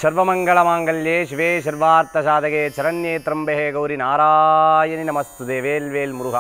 சர்வமங்களமாங்கல்யே சிவே சர்வார்த்த சாதகே சரண்யே திரம்பே கௌரி நாராயணி நமஸ்துதே வேல்வேல் முருகா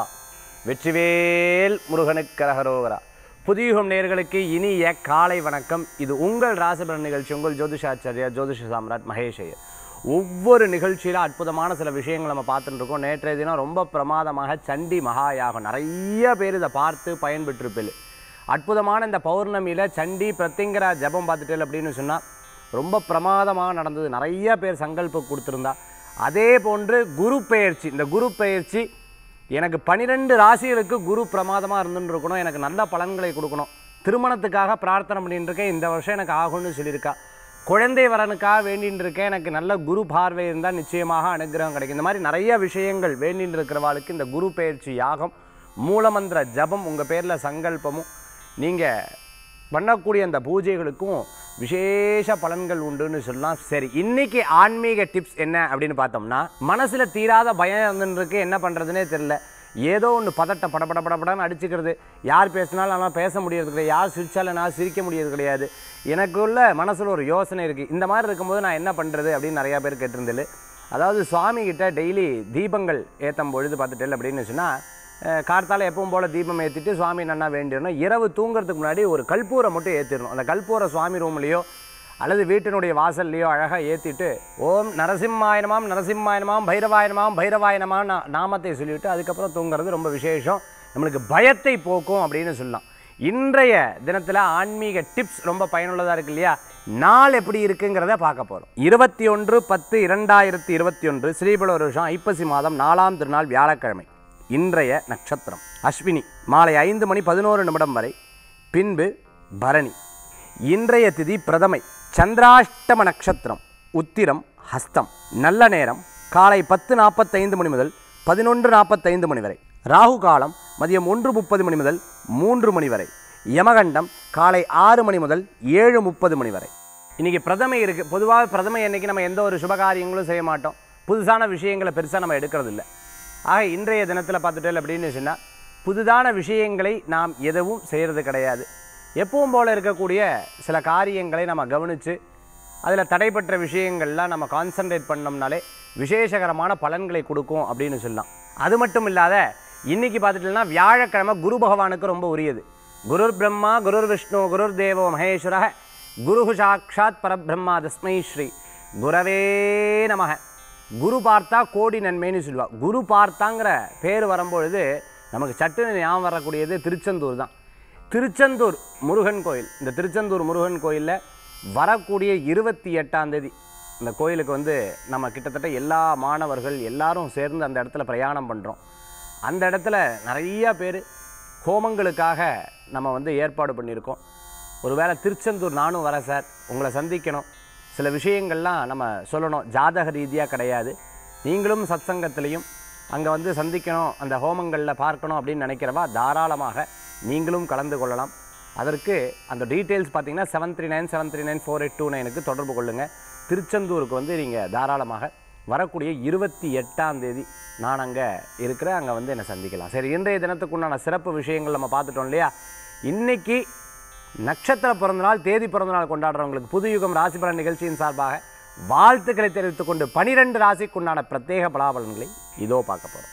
வெற்றிவேல் முருகனுக்கரகரோகரா புதியுகம் நேர்களுக்கு இனிய காலை வணக்கம் இது உங்கள் ராசிபலன் நிகழ்ச்சி உங்கள் ஜோதிஷாச்சாரியா ஜோதிஷ சாம்ராட் மகேஷ் ஐயர் ஒவ்வொரு நிகழ்ச்சியில அற்புதமான சில விஷயங்கள் நம்ம பார்த்துட்டு இருக்கோம் நேற்றைய தினம் ரொம்ப பிரமாதமாக சண்டி மகாயாகம் நிறைய பேர் இதை பார்த்து பயன்பெற்றிருப்பில் அற்புதமான இந்த பௌர்ணமியில் சண்டி பிரத்திங்கரா ஜபம் பார்த்துட்டேன் அப்படின்னு சொன்னால் ரொம்ப பிரமாதமாக நடந்தது நிறைய பேர் சங்கல்பம் கொடுத்துருந்தா அதே போன்று குரு பெயர்ச்சி இந்த குரு பெயர்ச்சி எனக்கு பனிரெண்டு ராசிகளுக்கு குரு பிரமாதமாக இருந்துன்னு இருக்கணும் எனக்கு நல்ல பலன்களை கொடுக்கணும் திருமணத்துக்காக பிரார்த்தனை பண்ணிட்டு இருக்கேன் இந்த வருஷம் எனக்கு ஆகும்னு சொல்லியிருக்கா குழந்தை வரனுக்காக வேண்டின்னு இருக்கேன் எனக்கு நல்ல குரு பார்வை இருந்தால் நிச்சயமாக அனுகிரகம் கிடைக்கும் இந்த மாதிரி நிறைய விஷயங்கள் வேண்டின்னு இருக்கிறவாளுக்கு இந்த குரு பெயர்ச்சி யாகம் மூலமந்திர ஜபம் உங்கள் பேரில் சங்கல்பமும் நீங்கள் பண்ணக்கூடிய அந்த பூஜைகளுக்கும் விசேஷ பலன்கள் உண்டுன்னு சொல்லலாம் சரி இன்னைக்கு ஆன்மீக டிப்ஸ் என்ன அப்படின்னு பார்த்தோம்னா மனசில் தீராத பயம் இருந்துருக்கு என்ன பண்ணுறதுனே தெரில ஏதோ ஒன்று பதட்ட படபட படபடன்னு அடிச்சுக்கிறது யார் பேசினாலும் ஆனால் பேச முடியறது கிடையாது யார் சிரிச்சாலும் நான் சிரிக்க முடியறது கிடையாது எனக்குள்ள மனசில் ஒரு யோசனை இருக்குது இந்த மாதிரி இருக்கும்போது நான் என்ன பண்ணுறது அப்படின்னு நிறையா பேர் கேட்டிருந்தது அதாவது சுவாமி கிட்ட டெய்லி தீபங்கள் ஏற்றும் பொழுது பார்த்துட்டேன் அப்படின்னு சொன்னால் கார்த்தால எப்பவும் போல் தீபம் ஏற்றிட்டு சுவாமி நன்னா வேண்டிடணும் இரவு தூங்குறதுக்கு முன்னாடி ஒரு கற்பூரை மட்டும் ஏற்றிடணும் அந்த கற்பூரை சுவாமி ரூம்லேயோ அல்லது வீட்டினுடைய வாசல்லையோ அழகாக ஏற்றிட்டு ஓம் நரசிம்மாயனமாம் நரசிம்மாயனமாம் பைரவாயனமாம் பைரவாயனமாம் நா- நாமத்தை சொல்லிவிட்டு அதுக்கப்புறம் தூங்குறது ரொம்ப விசேஷம் நம்மளுக்கு பயத்தை போக்கும் அப்படின்னு சொல்லலாம் இன்றைய தினத்தில் ஆன்மீக டிப்ஸ் ரொம்ப பயனுள்ளதாக இருக்கு இல்லையா நாள் எப்படி இருக்குங்கிறத பார்க்க போகிறோம் இருபத்தி ஒன்று பத்து இரண்டாயிரத்தி இருபத்தி ஒன்று ஸ்ரீபல வருஷம் ஐப்பசி மாதம் நாலாம் திருநாள் வியாழக்கிழமை இன்றைய நட்சத்திரம் அஸ்வினி மாலை ஐந்து மணி பதினோரு நிமிடம் வரை பின்பு பரணி இன்றைய திதி பிரதமை சந்திராஷ்டம நட்சத்திரம் உத்திரம் ஹஸ்தம் நல்ல நேரம் காலை பத்து நாற்பத்தைந்து மணி முதல் பதினொன்று நாற்பத்தைந்து மணி வரை ராகு காலம் மதியம் ஒன்று முப்பது மணி முதல் மூன்று மணி வரை யமகண்டம் காலை ஆறு மணி முதல் ஏழு முப்பது மணி வரை இன்னைக்கு பிரதமை இருக்குது பொதுவாக பிரதமை அன்னைக்கு நம்ம எந்த ஒரு சுபகாரியங்களும் செய்ய மாட்டோம் புதுசான விஷயங்களை பெருசாக நம்ம எடுக்கிறது இல்லை ஆக இன்றைய தினத்தில் பார்த்துட்டேன் அப்படின்னு சொன்னால் புதுதான விஷயங்களை நாம் எதுவும் செய்கிறது கிடையாது எப்பவும் போல் இருக்கக்கூடிய சில காரியங்களை நம்ம கவனித்து அதில் தடைப்பட்ட விஷயங்கள்லாம் நம்ம கான்சன்ட்ரேட் பண்ணோம்னாலே விசேஷகரமான பலன்களை கொடுக்கும் அப்படின்னு சொல்லலாம் அது மட்டும் இல்லாத இன்னைக்கு பார்த்துட்டோம்னா வியாழக்கிழமை குரு பகவானுக்கு ரொம்ப உரியது குருர் பிரம்மா குருர் விஷ்ணு குருர் தேவோ மகேஸ்வர குரு சாட்சாத் பரபிரம்மா தஸ்மை ஸ்ரீ குரவே நமக குரு பார்த்தா கோடி நன்மைன்னு சொல்லுவா குரு பார்த்தாங்கிற பேர் வரும்பொழுது நமக்கு சட்டுன்னு ஞாபகம் வரக்கூடியது திருச்செந்தூர் தான் திருச்செந்தூர் முருகன் கோயில் இந்த திருச்செந்தூர் முருகன் கோயிலில் வரக்கூடிய இருபத்தி எட்டாம் தேதி இந்த கோயிலுக்கு வந்து நம்ம கிட்டத்தட்ட எல்லா மாணவர்கள் எல்லாரும் சேர்ந்து அந்த இடத்துல பிரயாணம் பண்ணுறோம் அந்த இடத்துல நிறைய பேர் ஹோமங்களுக்காக நம்ம வந்து ஏற்பாடு பண்ணியிருக்கோம் ஒருவேளை திருச்செந்தூர் நானும் வரேன் சார் உங்களை சந்திக்கணும் சில விஷயங்கள்லாம் நம்ம சொல்லணும் ஜாதக ரீதியாக கிடையாது நீங்களும் சத்சங்கத்திலையும் அங்கே வந்து சந்திக்கணும் அந்த ஹோமங்களில் பார்க்கணும் அப்படின்னு நினைக்கிறவா தாராளமாக நீங்களும் கலந்து கொள்ளலாம் அதற்கு அந்த டீட்டெயில்ஸ் பார்த்தீங்கன்னா seven three nine seven three nine four eight two நைனுக்கு தொடர்பு கொள்ளுங்கள் திருச்செந்தூருக்கு வந்து நீங்கள் தாராளமாக வரக்கூடிய இருபத்தி எட்டாம் தேதி நான் அங்கே இருக்கிறேன் அங்கே வந்து என்னை சந்திக்கலாம் சரி இன்றைய தினத்துக்குண்டான சிறப்பு விஷயங்கள் நம்ம பார்த்துட்டோம் இல்லையா இன்னைக்கு நட்சத்திர பிறந்தநாள் தேதி பிறந்தநாள் கொண்டாடுறவங்களுக்கு புதுயுகம் ராசி பலன் நிகழ்ச்சியின் சார்பாக வாழ்த்துக்களை தெரிவித்துக் கொண்டு பனிரெண்டு ராசிக்குண்டான பிரத்யேக பலாபலன்களை இதோ பார்க்க போகிறோம்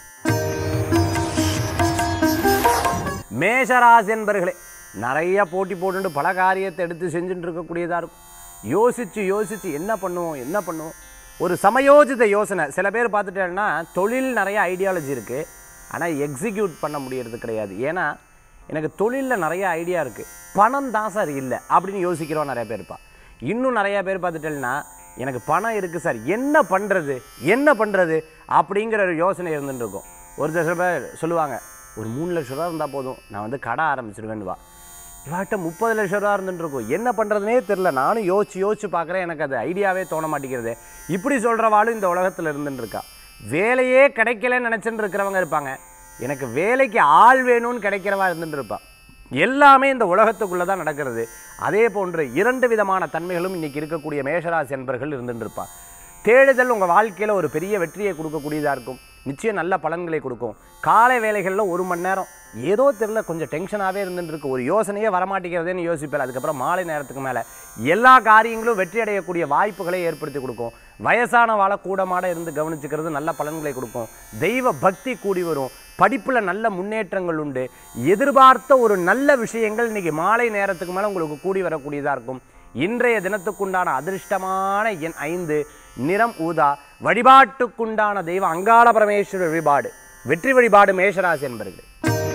மேஷராசி என்பர்களே நிறைய போட்டி போட்டுட்டு பல காரியத்தை எடுத்து செஞ்சுட்டு இருக்கக்கூடியதாக இருக்கும் யோசித்து யோசித்து என்ன பண்ணுவோம் என்ன பண்ணுவோம் ஒரு சமயோஜித யோசனை சில பேர் பார்த்துட்டேன்னா தொழில் நிறைய ஐடியாலஜி இருக்குது ஆனால் எக்ஸிக்யூட் பண்ண முடியறது கிடையாது ஏன்னா எனக்கு தொழிலில் நிறைய ஐடியா இருக்குது பணம் தான் சார் இல்லை அப்படின்னு யோசிக்கிறோம் நிறைய பேர் இருப்பா இன்னும் நிறைய பேர் பார்த்துட்டேன்னா எனக்கு பணம் இருக்குது சார் என்ன பண்ணுறது என்ன பண்ணுறது அப்படிங்கிற ஒரு யோசனை இருந்துட்டு இருக்கும் ஒரு சில பேர் சொல்லுவாங்க ஒரு மூணு லட்ச ரூபா இருந்தால் போதும் நான் வந்து கடை ஆரம்பிச்சிருவேன்னு வா இவாட்ட முப்பது லட்ச ரூபா இருந்துட்டு இருக்கும் என்ன பண்ணுறதுனே தெரில நானும் யோசிச்சு யோசிச்சு பார்க்குறேன் எனக்கு அது ஐடியாவே தோண மாட்டேங்கிறது இப்படி சொல்கிறவாளும் இந்த உலகத்தில் இருந்துட்டு இருக்கா வேலையே கிடைக்கலன்னு நினச்சிட்டு இருக்கிறவங்க இருப்பாங்க எனக்கு வேலைக்கு ஆள் வேணும்னு கிடைக்கிறவா இருந்துட்டு இருப்பா எல்லாமே இந்த உலகத்துக்குள்ளே தான் நடக்கிறது அதே போன்று இரண்டு விதமான தன்மைகளும் இன்னைக்கு இருக்கக்கூடிய மேஷராசி என்பர்கள் இருந்துட்டு இருப்பா தேடுதல் உங்கள் வாழ்க்கையில் ஒரு பெரிய வெற்றியை கொடுக்கக்கூடியதாக இருக்கும் நிச்சயம் நல்ல பலன்களை கொடுக்கும் காலை வேலைகளில் ஒரு மணி நேரம் ஏதோ தெரியல கொஞ்சம் டென்ஷனாகவே இருந்துட்டு இருக்கு ஒரு யோசனையே வரமாட்டேங்கிறதேன்னு யோசிப்பார் அதுக்கப்புறம் மாலை நேரத்துக்கு மேலே எல்லா காரியங்களும் வெற்றி அடையக்கூடிய வாய்ப்புகளை ஏற்படுத்தி கொடுக்கும் வயசான வாழ கூடமாட இருந்து கவனிச்சுக்கிறது நல்ல பலன்களை கொடுக்கும் தெய்வ பக்தி கூடி வரும் படிப்பில் நல்ல முன்னேற்றங்கள் உண்டு எதிர்பார்த்த ஒரு நல்ல விஷயங்கள் இன்னைக்கு மாலை நேரத்துக்கு மேலே உங்களுக்கு கூடி வரக்கூடியதாக இருக்கும் இன்றைய தினத்துக்குண்டான அதிர்ஷ்டமான எண் ஐந்து நிறம் ஊதா வழிபாட்டுக்குண்டான தெய்வம் அங்காள பரமேஸ்வரர் வழிபாடு வெற்றி வழிபாடு மேஷராசி என்பர்களே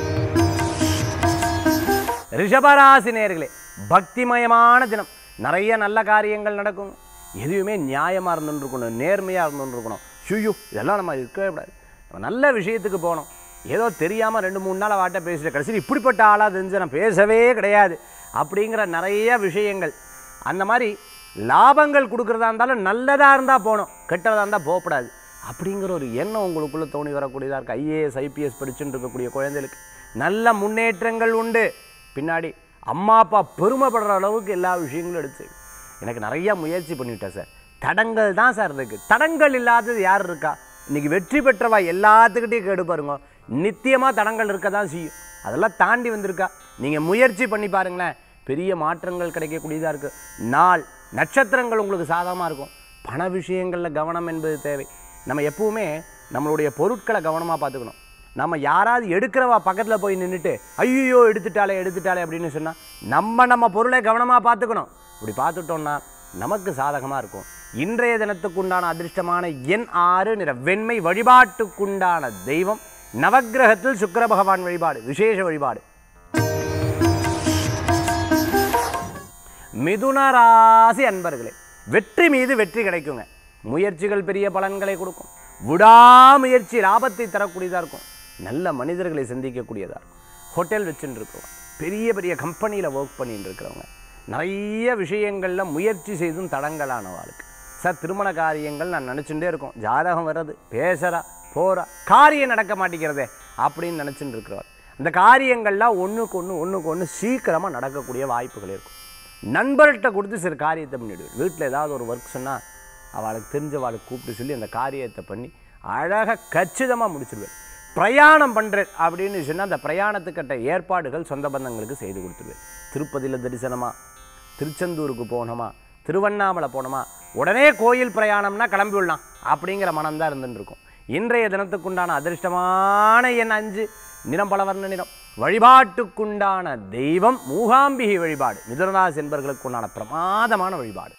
ரிஷபராசி நேர்களே பக்திமயமான தினம் நிறைய நல்ல காரியங்கள் நடக்கும் எதுவுமே நியாயமாக இருந்துட்டு இருக்கணும் நேர்மையாக இருந்துட்டு இருக்கணும் ஷுயு இதெல்லாம் நம்ம இருக்கவே கூடாது நம்ம நல்ல விஷயத்துக்கு போகணும் ஏதோ தெரியாமல் ரெண்டு மூணு நாள் வாட்ட பேசிட்டு கடைசியில் இப்படிப்பட்ட ஆளாக தெரிஞ்சு நான் பேசவே கிடையாது அப்படிங்கிற நிறைய விஷயங்கள் அந்த மாதிரி லாபங்கள் கொடுக்குறதா இருந்தாலும் நல்லதாக இருந்தால் போகணும் கெட்டதாக இருந்தால் போகக்கூடாது அப்படிங்கிற ஒரு எண்ணம் உங்களுக்குள்ளே தோணி வரக்கூடியதாக இருக்குது ஐஏஎஸ் ஐபிஎஸ் படிச்சுட்டு இருக்கக்கூடிய குழந்தைகளுக்கு நல்ல முன்னேற்றங்கள் உண்டு பின்னாடி அம்மா அப்பா பெருமைப்படுற அளவுக்கு எல்லா விஷயங்களும் எடுத்து செய்வேன். எனக்கு நிறையா முயற்சி பண்ணிவிட்டேன் சார் தடங்கள் தான் சார் இருக்குது தடங்கள் இல்லாதது யார் இருக்கா இன்னைக்கு வெற்றி பெற்றவா எல்லாத்துக்கிட்டையும் கேடு பாருங்க நித்தியமாக தடங்கள் இருக்க தான் செய்யும் அதெல்லாம் தாண்டி வந்திருக்கா நீங்கள் முயற்சி பண்ணி பாருங்களேன் பெரிய மாற்றங்கள் கிடைக்கக்கூடியதாக இருக்குது நாள் நட்சத்திரங்கள் உங்களுக்கு சாதகமாக இருக்கும் பண விஷயங்களில் கவனம் என்பது தேவை நம்ம எப்பவுமே நம்மளுடைய பொருட்களை கவனமாக பார்த்துக்கணும் நம்ம யாராவது எடுக்கிறவா பக்கத்தில் போய் நின்றுட்டு ஐயோ எடுத்துட்டாலே எடுத்துட்டாலே அப்படின்னு சொன்னால் நம்ம நம்ம பொருளை கவனமாக பார்த்துக்கணும் இப்படி பார்த்துட்டோம்னா நமக்கு சாதகமாக இருக்கும் இன்றைய தினத்துக்குண்டான அதிர்ஷ்டமான எண் ஆறு நிற வெண்மை வழிபாட்டுக்குண்டான தெய்வம் நவக்கிரகத்தில் சுக்கிர பகவான் வழிபாடு விசேஷ வழிபாடு மிதுன ராசி அன்பர்களே வெற்றி மீது வெற்றி கிடைக்குங்க முயற்சிகள் பெரிய பலன்களை கொடுக்கும் விடாமுயற்சி லாபத்தை தரக்கூடியதாக இருக்கும் நல்ல மனிதர்களை சந்திக்கக்கூடியதாக இருக்கும் ஹோட்டல் வச்சுட்டு இருக்கவங்க பெரிய பெரிய கம்பெனியில் ஒர்க் பண்ணிட்டு இருக்கிறவங்க நிறைய விஷயங்களில் முயற்சி செய்தும் தடங்கலானவாளுக்கு சார் திருமண காரியங்கள் நான் நினச்சிட்டே இருக்கோம் ஜாதகம் வர்றது பேசுகிறா போகிறா காரியம் நடக்க மாட்டேங்கிறதே அப்படின்னு நினச்சிட்டு இருக்கிறவர் அந்த காரியங்கள்லாம் ஒன்றுக்கு ஒன்று ஒன்றுக்கு ஒன்று சீக்கிரமாக நடக்கக்கூடிய வாய்ப்புகள் இருக்கும் நண்பர்கிட்ட கொடுத்து சில காரியத்தை பண்ணிவிடுவேன் வீட்டில் ஏதாவது ஒரு ஒர்க் சொன்னால் அவளுக்கு தெரிஞ்சவாளுக்கு கூப்பிட்டு சொல்லி அந்த காரியத்தை பண்ணி அழகாக கச்சிதமாக முடிச்சிடுவேன் பிரயாணம் பண்ணுறேன் அப்படின்னு சொன்னால் அந்த பிரயாணத்துக்கிட்ட ஏற்பாடுகள் சொந்த பந்தங்களுக்கு செய்து கொடுத்துருவேன் திருப்பதியில் தரிசனமா திருச்செந்தூருக்கு போகணுமா திருவண்ணாமலை போகணுமா உடனே கோயில் பிரயாணம்னா கிளம்பி விடலாம் அப்படிங்கிற மனம்தான் இருந்துட்டு இருக்கும் இன்றைய தினத்துக்குண்டான அதிர்ஷ்டமான எண் அஞ்சு நிறம் பலவர்ண நிறம் வழிபாட்டுக்குண்டான தெய்வம் மூகாம்பிகை வழிபாடு மிதுனராசி என்பர்களுக்கு உண்டான பிரமாதமான வழிபாடு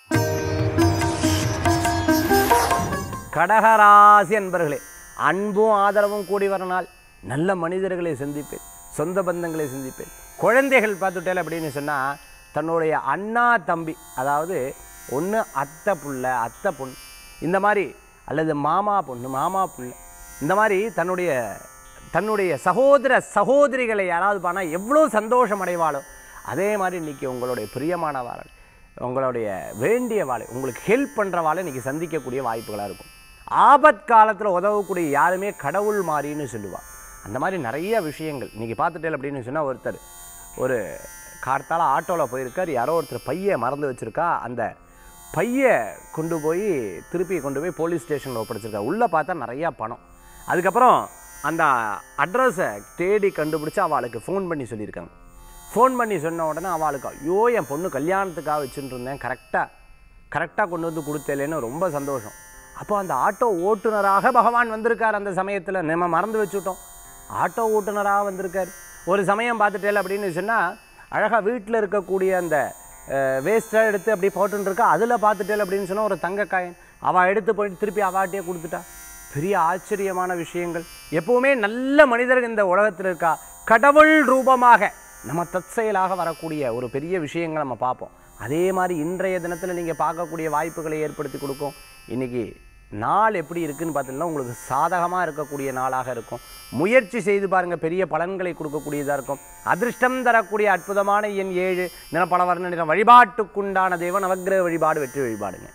கடகராசி அன்பர்களே அன்பும் ஆதரவும் கூடி வர நாள் நல்ல மனிதர்களை சந்திப்பேன் சொந்த பந்தங்களை சந்திப்பேன் குழந்தைகள் பார்த்துட்டேன் அப்படின்னு சொன்னால் தன்னுடைய அண்ணா தம்பி அதாவது ஒன்று அத்தை புள்ள அத்தை பொண்ணு இந்த மாதிரி அல்லது மாமா பொண்ணு மாமா புள்ள இந்த மாதிரி தன்னுடைய தன்னுடைய சகோதர சகோதரிகளை யாராவது பண்ணா எவ்வளோ சந்தோஷம் அடைவாளோ அதே மாதிரி இன்றைக்கி உங்களுடைய பிரியமானவாளை உங்களுடைய வேண்டிய வாழை உங்களுக்கு ஹெல்ப் பண்ணுற வாழை இன்றைக்கி சந்திக்கக்கூடிய வாய்ப்புகளாக இருக்கும் ஆபத் காலத்தில் உதவக்கூடிய யாருமே கடவுள் மாறின்னு சொல்லுவாள் அந்த மாதிரி நிறைய விஷயங்கள் இன்றைக்கி பார்த்துட்டேன் அப்படின்னு சொன்னால் ஒருத்தர் ஒரு கார்த்தால ஆட்டோவில் போயிருக்கார் யாரோ ஒருத்தர் பையை மறந்து வச்சுருக்கா அந்த பையை கொண்டு போய் திருப்பி கொண்டு போய் போலீஸ் ஸ்டேஷனில் ஒப்படைச்சிருக்காரு உள்ளே பார்த்தா நிறையா பணம் அதுக்கப்புறம் அந்த அட்ரஸை தேடி கண்டுபிடிச்சி அவளுக்கு ஃபோன் பண்ணி சொல்லியிருக்காங்க ஃபோன் பண்ணி சொன்ன உடனே அவளுக்கு ஐயோ என் பொண்ணு கல்யாணத்துக்காக வச்சுட்டு இருந்தேன் கரெக்டாக கரெக்டாக கொண்டு வந்து கொடுத்தேலேன்னு ரொம்ப சந்தோஷம் அப்போ அந்த ஆட்டோ ஓட்டுநராக பகவான் வந்திருக்கார் அந்த சமயத்தில் நம்ம மறந்து வச்சுட்டோம் ஆட்டோ ஓட்டுநராக வந்திருக்கார் ஒரு சமயம் பார்த்துட்டேல அப்படின்னு சொன்னால் அழகாக வீட்டில் இருக்கக்கூடிய அந்த வேஸ்ட்டை எடுத்து அப்படி போட்டுன்னு இருக்கா அதில் பார்த்துட்டேல் அப்படின்னு சொன்னால் ஒரு தங்க காயின் அவள் எடுத்து போயிட்டு திருப்பி அவாட்டியே கொடுத்துட்டா பெரிய ஆச்சரியமான விஷயங்கள் எப்பவுமே நல்ல மனிதர்கள் இந்த உலகத்தில் இருக்கா கடவுள் ரூபமாக நம்ம தற்செயலாக வரக்கூடிய ஒரு பெரிய விஷயங்களை நம்ம பார்ப்போம் அதே மாதிரி இன்றைய தினத்தில் நீங்கள் பார்க்கக்கூடிய வாய்ப்புகளை ஏற்படுத்தி கொடுக்கும் இன்றைக்கி நாள் எப்படி இருக்குன்னு பார்த்தீங்கன்னா உங்களுக்கு சாதகமாக இருக்கக்கூடிய நாளாக இருக்கும் முயற்சி செய்து பாருங்கள் பெரிய பலன்களை கொடுக்கக்கூடியதாக இருக்கும் அதிர்ஷ்டம் தரக்கூடிய அற்புதமான எண் ஏழு நிற பல வர்ண நிறம் வழிபாட்டுக்குண்டான தெய்வம் நவக்கிரக வழிபாடு வெற்றி வழிபாடுங்க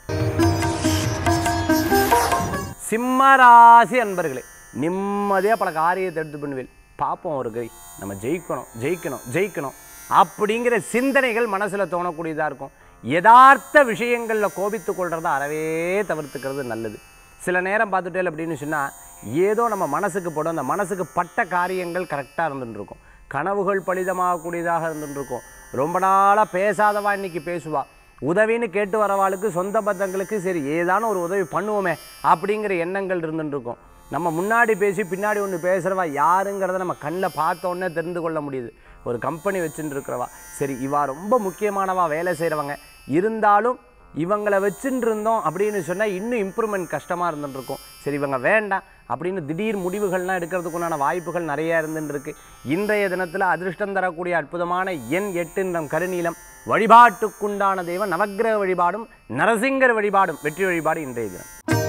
சிம்மராசி அன்பர்களே நிம்மதியாக பல காரியத்தை எடுத்து பண்ணுவேன் பார்ப்போம் ஒரு கை நம்ம ஜெயிக்கணும் ஜெயிக்கணும் ஜெயிக்கணும் அப்படிங்கிற சிந்தனைகள் மனசில் தோணக்கூடியதாக இருக்கும் யதார்த்த விஷயங்களில் கோபித்து கொள்றத அறவே தவிர்த்துக்கிறது நல்லது சில நேரம் பார்த்துட்டேல் அப்படின்னு சொன்னால் ஏதோ நம்ம மனசுக்கு போடும் அந்த மனசுக்கு பட்ட காரியங்கள் கரெக்டாக இருந்துட்டு இருக்கும் கனவுகள் பலிதமாகக்கூடியதாக இருந்துட்டு இருக்கும் ரொம்ப நாளாக பேசாதவா இன்னைக்கு பேசுவா உதவின்னு கேட்டு வரவாளுக்கு சொந்த பந்தங்களுக்கு சரி ஏதான ஒரு உதவி பண்ணுவோமே அப்படிங்கிற எண்ணங்கள் இருந்துட்டு இருக்கும் நம்ம முன்னாடி பேசி பின்னாடி ஒன்று பேசுகிறவா யாருங்கிறத நம்ம கண்ணில் பார்த்த உடனே தெரிந்து கொள்ள முடியுது ஒரு கம்பெனி வச்சுட்டு இருக்கிறவா சரி இவா ரொம்ப முக்கியமானவா வேலை செய்கிறவங்க இருந்தாலும் இவங்களை வச்சுட்டு இருந்தோம் அப்படின்னு சொன்னால் இன்னும் இம்ப்ரூவ்மெண்ட் கஷ்டமாக இருந்துட்டு இருக்கும் சரி இவங்க வேண்டாம் அப்படின்னு திடீர் முடிவுகள்லாம் எடுக்கிறதுக்குண்டான வாய்ப்புகள் நிறைய இருந்துட்டு இருக்கு இன்றைய தினத்தில் அதிர்ஷ்டம் தரக்கூடிய அற்புதமான எண் எட்டு நிறம் கருநீலம் வழிபாட்டுக்குண்டான தெய்வம் நவக்கிரக வழிபாடும் நரசிங்கர் வழிபாடும் வெற்றி வழிபாடு இன்றைய தினம்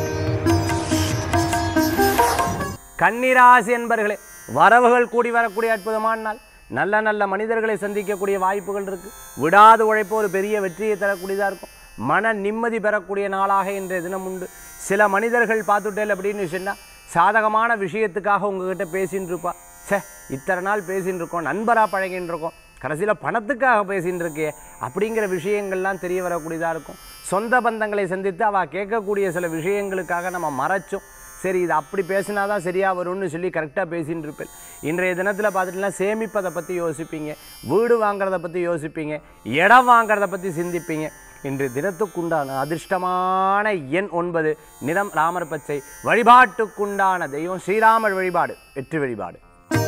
கன்னிராசி என்பர்களே வரவுகள் கூடி வரக்கூடிய அற்புதமான நாள் நல்ல நல்ல மனிதர்களை சந்திக்கக்கூடிய வாய்ப்புகள் இருக்கு விடாது உழைப்பு ஒரு பெரிய வெற்றியை தரக்கூடியதாக இருக்கும் மன நிம்மதி பெறக்கூடிய நாளாக இன்றைய தினம் உண்டு சில மனிதர்கள் பார்த்துட்டேல் அப்படின்னு சொன்னால் சாதகமான விஷயத்துக்காக உங்ககிட்ட பேசின்னு இருப்பா ச்சே இத்தனை நாள் பேசின்னு இருக்கோம் நண்பராக பழகின்னு இருக்கோம் கடைசியில் பணத்துக்காக பேசின்னு இருக்கே அப்படிங்கிற விஷயங்கள்லாம் தெரிய வரக்கூடியதாக இருக்கும் சொந்த பந்தங்களை சந்தித்து அவள் கேட்கக்கூடிய சில விஷயங்களுக்காக நம்ம மறைச்சோம் சரி இது அப்படி பேசினா தான் சரியாக வரும்னு சொல்லி கரெக்டாக பேசின்னு இருப்பேன் இன்றைய தினத்தில் பார்த்துட்டுனா சேமிப்பதை பற்றி யோசிப்பீங்க வீடு வாங்குறத பற்றி யோசிப்பீங்க இடம் வாங்குறத பற்றி சிந்திப்பீங்க இன்று தினத்துக்குண்டான அதிர்ஷ்டமான எண் ஒன்பது நிறம் ராமர் பச்சை வழிபாட்டுக்குண்டான தெய்வம் ஸ்ரீராமர் வழிபாடு வெற்றி வழிபாடு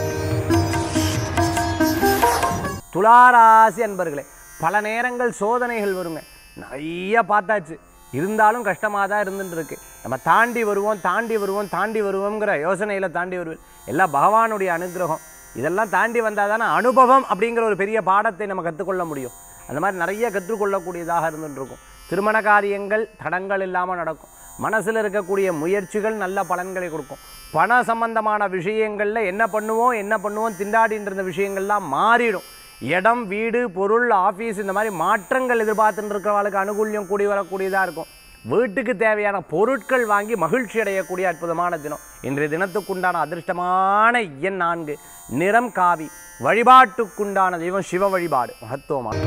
துளாராசி அன்பர்களே பல நேரங்கள் சோதனைகள் வருங்க நிறைய பார்த்தாச்சு இருந்தாலும் கஷ்டமாக தான் இருந்துட்டு இருக்கு நம்ம தாண்டி வருவோம் தாண்டி வருவோம் தாண்டி வருவோங்கிற யோசனையில் தாண்டி வருவேன் எல்லாம் பகவானுடைய அனுகிரகம் இதெல்லாம் தாண்டி வந்தால் தானே அனுபவம் அப்படிங்கிற ஒரு பெரிய பாடத்தை நம்ம கற்றுக்கொள்ள முடியும் அந்த மாதிரி நிறைய கற்றுக்கொள்ளக்கூடியதாக இருந்துட்டு இருக்கும் திருமண காரியங்கள் தடங்கள் இல்லாமல் நடக்கும் மனசில் இருக்கக்கூடிய முயற்சிகள் நல்ல பலன்களை கொடுக்கும் பண சம்பந்தமான விஷயங்களில் என்ன பண்ணுவோம் என்ன பண்ணுவோம் திண்டாடின்ற இருந்த விஷயங்கள்லாம் மாறிடும் இடம் வீடு பொருள் ஆஃபீஸ் இந்த மாதிரி மாற்றங்கள் எதிர்பார்த்துட்டு இருக்கிறவங்களுக்கு அனுகூல்யம் கூடி வரக்கூடியதாக இருக்கும் வீட்டுக்கு தேவையான பொருட்கள் வாங்கி மகிழ்ச்சி அடையக்கூடிய அற்புதமான தினம் இன்றைய தினத்துக்குண்டான அதிர்ஷ்டமான எண் நான்கு நிறம் காவி வழிபாட்டுக்குண்டான தெய்வம் சிவ வழிபாடு மகத்துவமான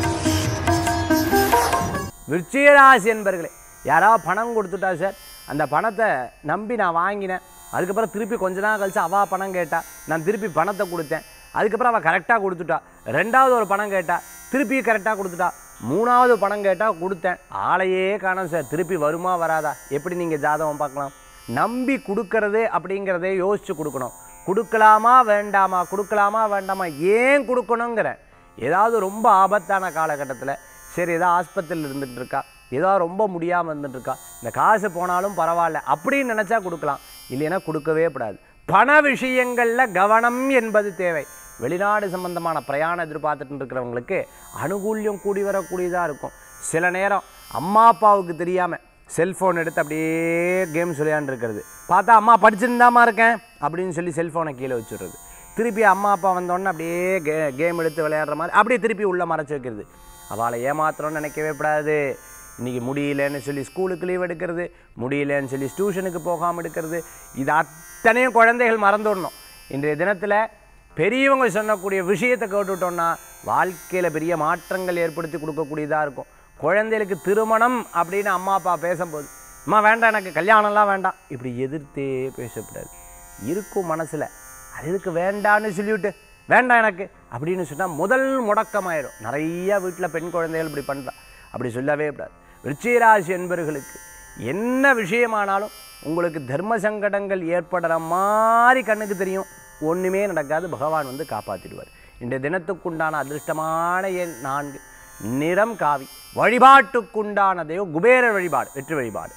விருச்சிகராசி என்பர்களே யாராவது பணம் கொடுத்துட்டா சார் அந்த பணத்தை நம்பி நான் வாங்கினேன் அதுக்கப்புறம் திருப்பி கொஞ்ச நாள் கழிச்சு அவா பணம் கேட்டா நான் திருப்பி பணத்தை கொடுத்தேன் அதுக்கப்புறம் அவள் கரெக்டாக கொடுத்துட்டா ரெண்டாவது ஒரு பணம் கேட்டா திருப்பி கரெக்டாக கொடுத்துட்டா மூணாவது பணம் கேட்டால் கொடுத்தேன் ஆளையே காணோம் சார் திருப்பி வருமா வராதா எப்படி நீங்கள் ஜாதகம் பார்க்கலாம் நம்பி கொடுக்கறது அப்படிங்கிறதே யோசிச்சு கொடுக்கணும் கொடுக்கலாமா வேண்டாமா கொடுக்கலாமா வேண்டாமா ஏன் கொடுக்கணுங்கிற ஏதாவது ரொம்ப ஆபத்தான காலகட்டத்தில் சரி ஏதோ ஆஸ்பத்திரியில் இருந்துட்டு இருக்கா ஏதோ ரொம்ப முடியாமல் இருந்துட்டு இருக்கா இந்த காசு போனாலும் பரவாயில்ல அப்படின்னு நினச்சா கொடுக்கலாம் இல்லைன்னா கொடுக்கவே கூடாது பண விஷயங்களில் கவனம் என்பது தேவை வெளிநாடு சம்பந்தமான பிரயாணம் எதிர்பார்த்துட்டு இருக்கிறவங்களுக்கு அனுகூல்யம் கூடி வரக்கூடியதாக இருக்கும் சில நேரம் அம்மா அப்பாவுக்கு தெரியாமல் செல்ஃபோன் எடுத்து அப்படியே கேம் விளையாண்டுருக்கிறது பார்த்தா அம்மா படிச்சிருந்தாமா இருக்கேன் அப்படின்னு சொல்லி செல்ஃபோனை கீழே வச்சுடுறது திருப்பி அம்மா அப்பா வந்தோடனே அப்படியே கே கேம் எடுத்து விளையாடுற மாதிரி அப்படியே திருப்பி உள்ளே மறைச்சி வைக்கிறது அவளை ஏமாத்திரம்னு நினைக்கவே கூடாது இன்றைக்கி முடியலன்னு சொல்லி ஸ்கூலுக்கு லீவ் எடுக்கிறது முடியலன்னு சொல்லி டியூஷனுக்கு போகாமல் எடுக்கிறது இது அத்தனையும் குழந்தைகள் மறந்துடணும் இன்றைய தினத்தில் பெரியவங்க சொல்லக்கூடிய விஷயத்தை கேட்டுவிட்டோம்னா வாழ்க்கையில் பெரிய மாற்றங்கள் ஏற்படுத்தி கொடுக்கக்கூடியதாக இருக்கும் குழந்தைகளுக்கு திருமணம் அப்படின்னு அம்மா அப்பா பேசும்போது அம்மா வேண்டாம் எனக்கு கல்யாணம்லாம் வேண்டாம் இப்படி எதிர்த்தே பேசக்கூடாது இருக்கும் மனசில் அது எதுக்கு வேண்டான்னு சொல்லிவிட்டு வேண்டாம் எனக்கு அப்படின்னு சொன்னால் முதல் முடக்கமாயிடும் நிறைய வீட்டில் பெண் குழந்தைகள் இப்படி பண்ணுறா அப்படி சொல்லவே கூடாது விருச்சிகராசி என்பவர்களுக்கு என்ன விஷயமானாலும் உங்களுக்கு தர்ம சங்கடங்கள் ஏற்படுற மாதிரி கண்ணுக்கு தெரியும் ஒன்றுமே நடக்காது பகவான் வந்து காப்பாற்றிடுவார் இன்றைய தினத்துக்குண்டான அதிர்ஷ்டமான எண் நான்கு நிறம் காவி வழிபாட்டுக்குண்டான தெய்வம் குபேரர் வழிபாடு வெற்றி வழிபாடு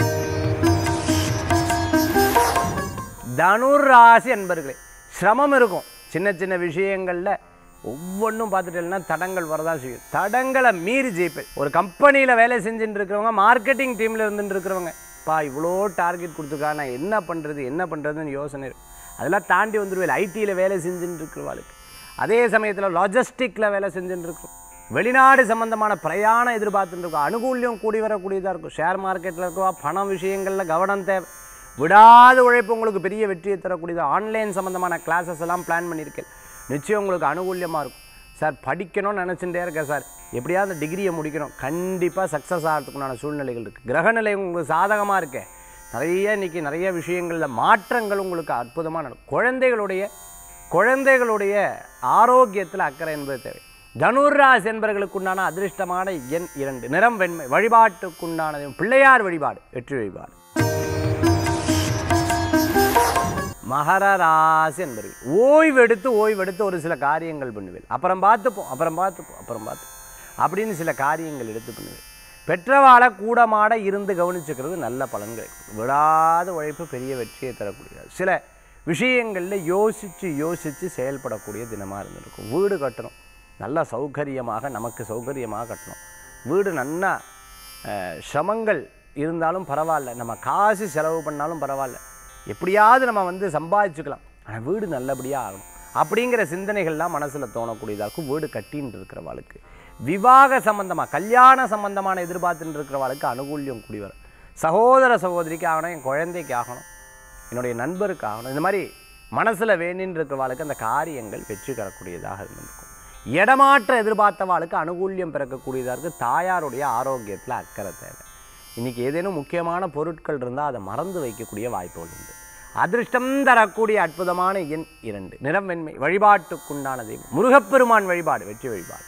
தனுர் ராசி அன்பர்களே சிரமம் இருக்கும் சின்ன சின்ன விஷயங்களில் ஒவ்வொன்றும் பார்த்துட்டேன்னா தடங்கள் வரதான் செய்யும் தடங்களை மீறி ஜெயிப்பேன் ஒரு கம்பெனியில் வேலை செஞ்சுட்டு இருக்கிறவங்க மார்க்கெட்டிங் டீமில் இருந்துட்டு இருக்கிறவங்க பா இவ்வளோ டார்கெட் கொடுத்துருக்கா நான் என்ன பண்ணுறது என்ன பண்ணுறதுன்னு யோசனை இருக்கும் அதெல்லாம் தாண்டி வந்துடுவேன் ஐடியில் வேலை செஞ்சுட்டு இருக்கிறவாளுக்கு அதே சமயத்தில் லாஜிஸ்டிக்கில் வேலை செஞ்சுட்டு இருக்கிறோம் வெளிநாடு சம்பந்தமான பிரயாணம் எதிர்பார்த்துட்டு இருக்கோம் அனுகூல்யம் கூடி வரக்கூடியதாக இருக்கும் ஷேர் மார்க்கெட்டில் இருக்கவா பணம் விஷயங்களில் கவனம் தேவை விடாத உழைப்பு உங்களுக்கு பெரிய வெற்றியை தரக்கூடியது ஆன்லைன் சம்மந்தமான கிளாஸஸ் எல்லாம் பிளான் பண்ணியிருக்கேன் நிச்சயம் உங்களுக்கு அனுகூல்யமாக இருக்கும் சார் படிக்கணும்னு நினச்சிட்டே இருக்கேன் சார் எப்படியாவது அந்த டிகிரியை முடிக்கணும் கண்டிப்பாக சக்ஸஸ் ஆகிறதுக்குண்டான சூழ்நிலைகள் இருக்குது கிரகநிலை உங்களுக்கு சாதகமாக இருக்கே நிறைய இன்னைக்கு நிறைய விஷயங்களில் மாற்றங்கள் உங்களுக்கு அற்புதமாக நடக்கும் குழந்தைகளுடைய குழந்தைகளுடைய ஆரோக்கியத்தில் அக்கறை என்பது தேவை தனுர்ராசி என்பவர்களுக்குண்டான அதிர்ஷ்டமான எண் இரண்டு நிறம் வெண்மை வழிபாட்டுக்குண்டானது பிள்ளையார் வழிபாடு வெற்றி வழிபாடு மகர ராசி என்பது ஓய்வெடுத்து ஓய்வெடுத்து ஒரு சில காரியங்கள் பண்ணுவேன் அப்புறம் பார்த்துப்போம் அப்புறம் பார்த்துப்போம் அப்புறம் பார்த்துப்போம் அப்படின்னு சில காரியங்கள் எடுத்து பண்ணுவேன் பெற்றவாளை கூடமாட இருந்து கவனிச்சுக்கிறது நல்ல பலன்கள் விடாத உழைப்பு பெரிய வெற்றியை தரக்கூடியது சில விஷயங்களில் யோசித்து யோசித்து செயல்படக்கூடிய தினமாக இருந்திருக்கும் வீடு கட்டணும் நல்ல சௌகரியமாக நமக்கு சௌகரியமாக கட்டணும் வீடு நன்னா அஹ், சிரமங்கள் இருந்தாலும் பரவாயில்ல நம்ம காசு செலவு பண்ணாலும் பரவாயில்ல எப்படியாவது நம்ம வந்து சம்பாதிச்சுக்கலாம் ஆனால் வீடு நல்லபடியாக ஆகணும் அப்படிங்கிற சிந்தனைகள்லாம் மனசில் தோணக்கூடியதாக இருக்கும் வீடு கட்டின்னு இருக்கிறவாளுக்கு விவாக சம்பந்தமாக கல்யாண சம்பந்தமான எதிர்பார்த்துட்டு இருக்கிறவாளுக்கு அனுகூல்யம் கூடி வரும் சகோதர சகோதரிக்கு ஆகணும் என் குழந்தைக்கு ஆகணும் என்னுடைய நண்பருக்கு ஆகணும் இந்த மாதிரி மனசில் வேண்டின்னு இருக்கிறவாளுக்கு அந்த காரியங்கள் வெற்றி தரக்கூடியதாக இருந்திருக்கும் இடமாற்ற எதிர்பார்த்தவாளுக்கு அனுகூல்யம் பிறக்கக்கூடியதாக இருக்குது தாயாருடைய ஆரோக்கியத்தில் அக்கறை தேவை இன்றைக்கி ஏதேனும் முக்கியமான பொருட்கள் இருந்தால் அதை மறந்து வைக்கக்கூடிய வாய்ப்புகள் உண்டு அதிர்ஷ்டம் தரக்கூடிய அற்புதமான எண் இரண்டு நிறம் வெண்மை வழிபாட்டுக்குண்டான தெய்வம் முருகப்பெருமான் வழிபாடு வெற்றி வழிபாடு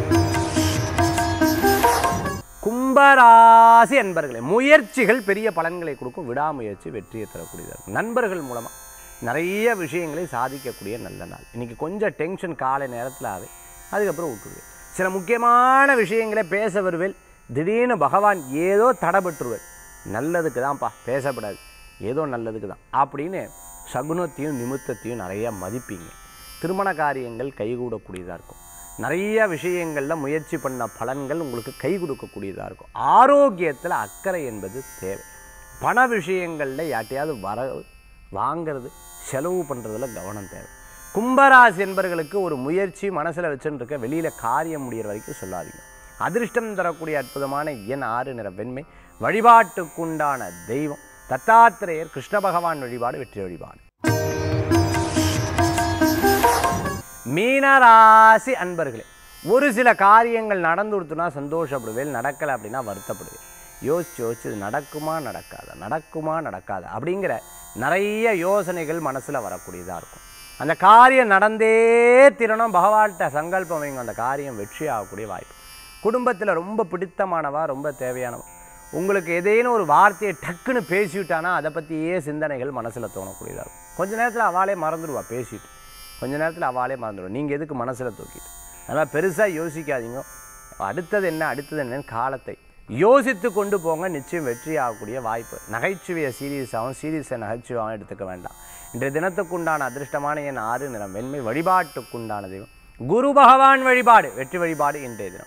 கும்பராசி அன்பர்களே முயற்சிகள் பெரிய பலன்களை கொடுக்கும் விடாமுயற்சி வெற்றியை தரக்கூடியதாக இருக்கும் நண்பர்கள் மூலமாக நிறைய விஷயங்களை சாதிக்கக்கூடிய நல்ல நாள் இன்றைக்கி கொஞ்சம் டென்ஷன் காலை நேரத்தில் ஆகுது அதுக்கப்புறம் விட்டுருவேன் சில முக்கியமான விஷயங்களை பேச வருவேன் திடீர்னு பகவான் ஏதோ தடைபட்டுருவேன் நல்லதுக்கு தான்ப்பா பேசப்படாது ஏதோ நல்லதுக்கு தான் அப்படின்னு சகுனத்தையும் நிமித்தத்தையும் நிறைய மதிப்பீங்க திருமண காரியங்கள் கைகூடக்கூடியதாக இருக்கும் நிறைய விஷயங்களில் முயற்சி பண்ண பலன்கள் உங்களுக்கு கை கொடுக்கக்கூடியதாக இருக்கும் ஆரோக்கியத்தில் அக்கறை என்பது தேவை பண விஷயங்களில் யார்ட்டையாவது வர வாங்கிறது செலவு பண்ணுறதுல கவனம் தேவை கும்பராசி என்பர்களுக்கு ஒரு முயற்சி மனசில் வச்சுட்டு இருக்க வெளியில் காரியம் முடியிற வரைக்கும் சொல்லாதீங்க அதிர்ஷ்டம் தரக்கூடிய அற்புதமான எண் ஆறு நிற வெண்மை வழிபாட்டுக்குண்டான தெய்வம் தத்தாத்திரேயர் கிருஷ்ண பகவான் வழிபாடு வெற்றி வழிபாடு மீனராசி அன்பர்களே ஒரு சில காரியங்கள் நடந்து கொடுத்துனா சந்தோஷப்படுவேன் நடக்கலை அப்படின்னா வருத்தப்படுவேன் யோசிச்சு யோசிச்சு இது நடக்குமா நடக்காதா நடக்குமா நடக்காதா அப்படிங்கிற நிறைய யோசனைகள் மனசில் வரக்கூடியதாக இருக்கும் அந்த காரியம் நடந்தே திறனும் பகவான்கிட்ட சங்கல்பம் வைங்க அந்த காரியம் வெற்றி ஆகக்கூடிய வாய்ப்பு குடும்பத்தில் ரொம்ப பிடித்தமானவா ரொம்ப தேவையானவா உங்களுக்கு ஏதேனும் ஒரு வார்த்தையை டக்குன்னு பேசிவிட்டானா அதை பற்றியே சிந்தனைகள் மனசில் தோணக்கூடியதாக இருக்கும் கொஞ்ச நேரத்தில் அவளே மறந்துடுவா பேசிட்டு கொஞ்ச நேரத்தில் அவளே மறந்துடுவா நீங்கள் எதுக்கு மனசில் தூக்கிட்டு அதனால் பெருசாக யோசிக்காதீங்க அடுத்தது என்ன அடுத்தது என்னன்னு காலத்தை யோசித்து கொண்டு போங்க நிச்சயம் வெற்றி ஆகக்கூடிய வாய்ப்பு நகைச்சுவையை சீரியஸாகவும் சீரியஸை நகைச்சுவாகவும் எடுத்துக்க வேண்டாம் இன்றைய தினத்துக்குண்டான அதிர்ஷ்டமான என் ஆறு நிறம் வெண்மை வழிபாட்டுக்குண்டான தெய்வம் குரு பகவான் வழிபாடு வெற்றி வழிபாடு இன்றைய தினம்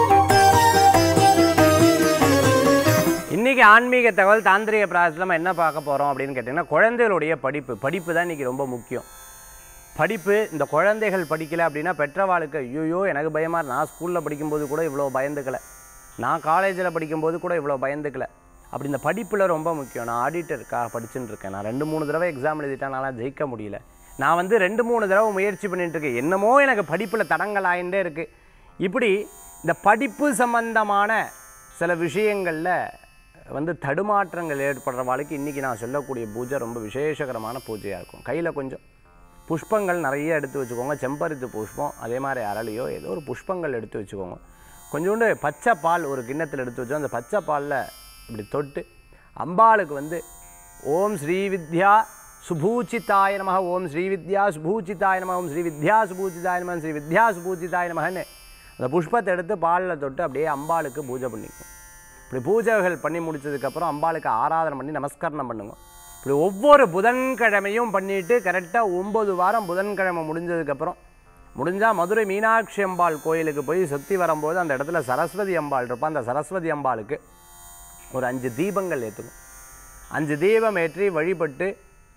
இன்றைக்கி ஆன்மீக தகவல் தாந்திரிக பிராயசத்தில் நம்ம என்ன பார்க்க போகிறோம் அப்படின்னு கேட்டிங்கன்னா குழந்தைகளுடைய படிப்பு படிப்பு தான் இன்றைக்கி ரொம்ப முக்கியம் படிப்பு இந்த குழந்தைகள் படிக்கலை அப்படின்னா பெற்றவாளுக்கு ஐயோ எனக்கு பயமாக இருக்கு. நான் ஸ்கூலில் படிக்கும்போது கூட இவ்வளோ பயந்துக்கலை நான் காலேஜில் படிக்கும்போது கூட இவ்வளோ பயந்துக்கலை அப்படி இந்த படிப்பில் ரொம்ப முக்கியம் நான் ஆடிட்டருக்காக படிச்சுட்டு இருக்கேன் நான் ரெண்டு மூணு தடவை எக்ஸாம் எழுதிட்டேன் நான்லாம் ஜெயிக்க முடியல நான் வந்து ரெண்டு மூணு தடவை முயற்சி பண்ணிட்டு இருக்கேன் என்னமோ எனக்கு படிப்பில் தடங்கள் ஆயிட்டே இருக்குது இப்படி இந்த படிப்பு சம்பந்தமான சில விஷயங்களில் வந்து தடுமாற்றங்கள் ஏற்படுற வாழ்க்கை இன்றைக்கி நான் சொல்லக்கூடிய பூஜை ரொம்ப விசேஷகரமான பூஜையாக இருக்கும் கையில் கொஞ்சம் புஷ்பங்கள் நிறைய எடுத்து வச்சுக்கோங்க செம்பருத்தி புஷ்பம் அதே மாதிரி அரளியோ ஏதோ ஒரு புஷ்பங்கள் எடுத்து வச்சுக்கோங்க கொஞ்சோண்டு பச்சை பால் ஒரு கிண்ணத்தில் எடுத்து வச்சோம் அந்த பச்சை பாலில் இப்படி தொட்டு அம்பாளுக்கு வந்து ஓம் ஸ்ரீ வித்யா சுபூச்சிதாய நமக ஓம் ஸ்ரீ வித்யா சுபூச்சிதாய நம ஓம் ஸ்ரீ வித்யா சுபூச்சிதாய நம ஸ்ரீ வித்யா சுபூச்சிதாய நமகன்னு அந்த புஷ்பத்தை எடுத்து பாலில் தொட்டு அப்படியே அம்பாளுக்கு பூஜை பண்ணிக்கும் இப்படி பூஜைகள் பண்ணி முடிச்சதுக்கப்புறம் அம்பாளுக்கு ஆராதனை பண்ணி நமஸ்கரணம் பண்ணுங்க இப்படி ஒவ்வொரு புதன்கிழமையும் பண்ணிட்டு கரெக்டாக ஒம்பது வாரம் புதன்கிழமை முடிஞ்சதுக்கப்புறம் முடிஞ்சால் மதுரை மீனாட்சி அம்பாள் கோயிலுக்கு போய் சுற்றி வரும்போது அந்த இடத்துல சரஸ்வதி அம்பாள் இருப்பா அந்த சரஸ்வதி அம்பாளுக்கு ஒரு அஞ்சு தீபங்கள் ஏற்றுக்கும் அஞ்சு தீபம் ஏற்றி வழிபட்டு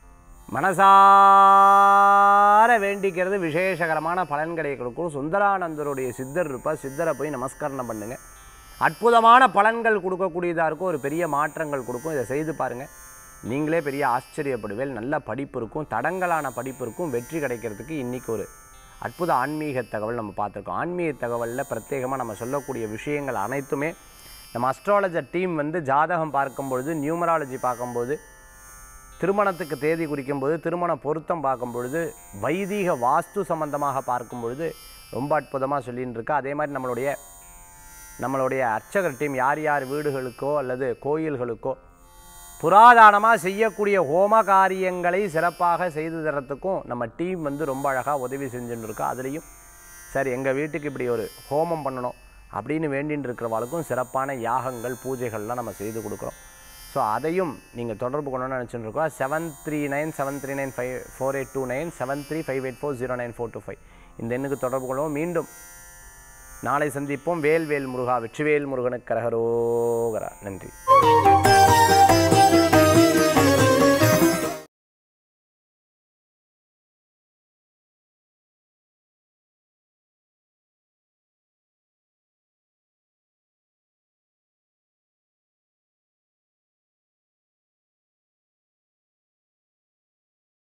மனசார வேண்டிக்கிறது விசேஷகரமான பலன்களை கொடுக்கும் சுந்தரானந்தருடைய சித்தர் இருப்பார் சித்தரை போய் நமஸ்கரணம் பண்ணுங்க அற்புதமான பலன்கள் கொடுக்கக்கூடியதாக இருக்கும் ஒரு பெரிய மாற்றங்கள் கொடுக்கும் இதை செய்து பாருங்கள் நீங்களே பெரிய ஆச்சரியப்படுவேல் நல்ல படிப்பு இருக்கும் தடங்கலான படிப்பு இருக்கும் வெற்றி கிடைக்கிறதுக்கு இன்றைக்கி ஒரு அற்புத ஆன்மீக தகவல் நம்ம பார்த்துருக்கோம் ஆன்மீக தகவலில் பிரத்யேகமாக நம்ம சொல்லக்கூடிய விஷயங்கள் அனைத்துமே நம்ம அஸ்ட்ராலஜர் டீம் வந்து ஜாதகம் பார்க்கும் பொழுது நியூமராலஜி பார்க்கும்போது திருமணத்துக்கு தேதி குறிக்கும்போது திருமண பொருத்தம் பார்க்கும் பொழுது வைதீக வாஸ்து சம்பந்தமாக பார்க்கும் பொழுது ரொம்ப அற்புதமாக சொல்லின்னு இருக்கா அதே மாதிரி நம்மளுடைய நம்மளுடைய அர்ச்சகர் டீம் யார் யார் வீடுகளுக்கோ அல்லது கோயில்களுக்கோ புராதானமாக செய்யக்கூடிய ஹோம காரியங்களை சிறப்பாக செய்து தரத்துக்கும் நம்ம டீம் வந்து ரொம்ப அழகாக உதவி செஞ்சுட்டு இருக்கோம் அதுலேயும் சரி எங்கள் வீட்டுக்கு இப்படி ஒரு ஹோமம் பண்ணணும் அப்படின்னு வேண்டின்னு இருக்கிறவாளுக்கும் சிறப்பான யாகங்கள் பூஜைகள்லாம் நம்ம செய்து கொடுக்குறோம் ஸோ அதையும் நீங்கள் தொடர்பு கொள்ளணும்னு நினச்சிட்டு இருக்கோம் seven three nine seven three nine five four eight two nine seven three five eight four zero nine four two five இந்த எண்ணுக்கு தொடர்பு கொள்வோம் மீண்டும் நாளை சந்திப்போம் வேல் வேல் முருகா வெற்றிவேல் முருகனுக்கு கரகரோகரா நன்றி